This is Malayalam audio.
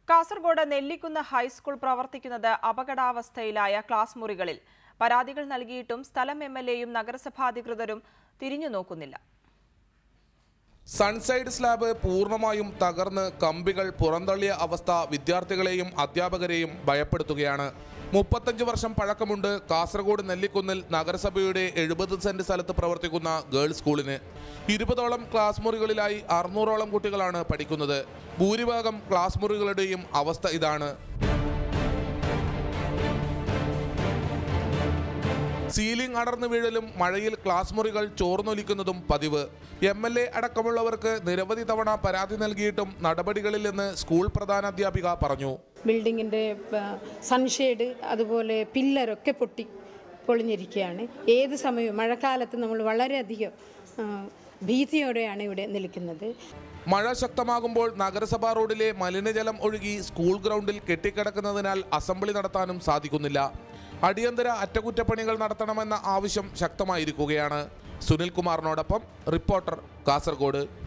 കാസർഗോഡ് നെല്ലിക്കുന്ന് ഹൈസ്കൂൾ പ്രവർത്തിക്കുന്നത് അപകടാവസ്ഥയിലായ ക്ലാസ് മുറികളിൽ പരാതികൾ നൽകിയിട്ടും സ്ഥലം എം എൽ എയും നഗരസഭാധികൃതരും തിരിഞ്ഞു നോക്കുന്നില്ല സൺസൈഡ് സ്ലാബ് പൂർണ്ണമായും തകർന്ന് കമ്പികൾ പുറന്തള്ളിയ അവസ്ഥ വിദ്യാർത്ഥികളെയും അധ്യാപകരെയും ഭയപ്പെടുത്തുകയാണ് മുപ്പത്തഞ്ച് വർഷം പഴക്കമുണ്ട് കാസർഗോഡ് നെല്ലിക്കുന്നിൽ നഗരസഭയുടെ എഴുപത് സെന്റ് സ്ഥലത്ത് പ്രവർത്തിക്കുന്ന ഗേൾസ് സ്കൂളിന് ഇരുപതോളം ക്ലാസ് മുറികളിലായി അറുന്നൂറോളം കുട്ടികളാണ് പഠിക്കുന്നത് ഭൂരിഭാഗം ക്ലാസ് മുറികളുടെയും അവസ്ഥ ഇതാണ് സീലിംഗ് അടർന്നു വീഴലും മഴയിൽ ക്ലാസ് മുറികൾ ചോർന്നൊലിക്കുന്നതും പതിവ് എം എൽ എ അടക്കമുള്ളവർക്ക് നിരവധി തവണ പരാതി നൽകിയിട്ടും നടപടികളിൽ നിന്ന് സ്കൂൾ പ്രധാനാധ്യാപിക പറഞ്ഞു ബിൽഡിങ്ങിൻ്റെ സൺഷെയ്ഡ് അതുപോലെ പില്ലറൊക്കെ പൊട്ടി പൊളിഞ്ഞിരിക്കുകയാണ് ഏത് സമയവും മഴക്കാലത്ത് നമ്മൾ വളരെയധികം ആ, ഭീതിയോടെയാണ് ഇവിടെ നിൽക്കുന്നത് മഴ ശക്തമാകുമ്പോൾ നഗരസഭാ റോഡിലെ മലിനജലം ഒഴുകി സ്കൂൾ ഗ്രൗണ്ടിൽ കെട്ടിക്കിടക്കുന്നതിനാൽ അസംബ്ലി നടത്താനും സാധിക്കുന്നില്ല അടിയന്തര അറ്റകുറ്റപ്പണികൾ നടത്തണമെന്ന ആവശ്യം ശക്തമായിരിക്കുകയാണ് സുനിൽ കുമാറിനോടൊപ്പം റിപ്പോർട്ടർ കാസർഗോഡ്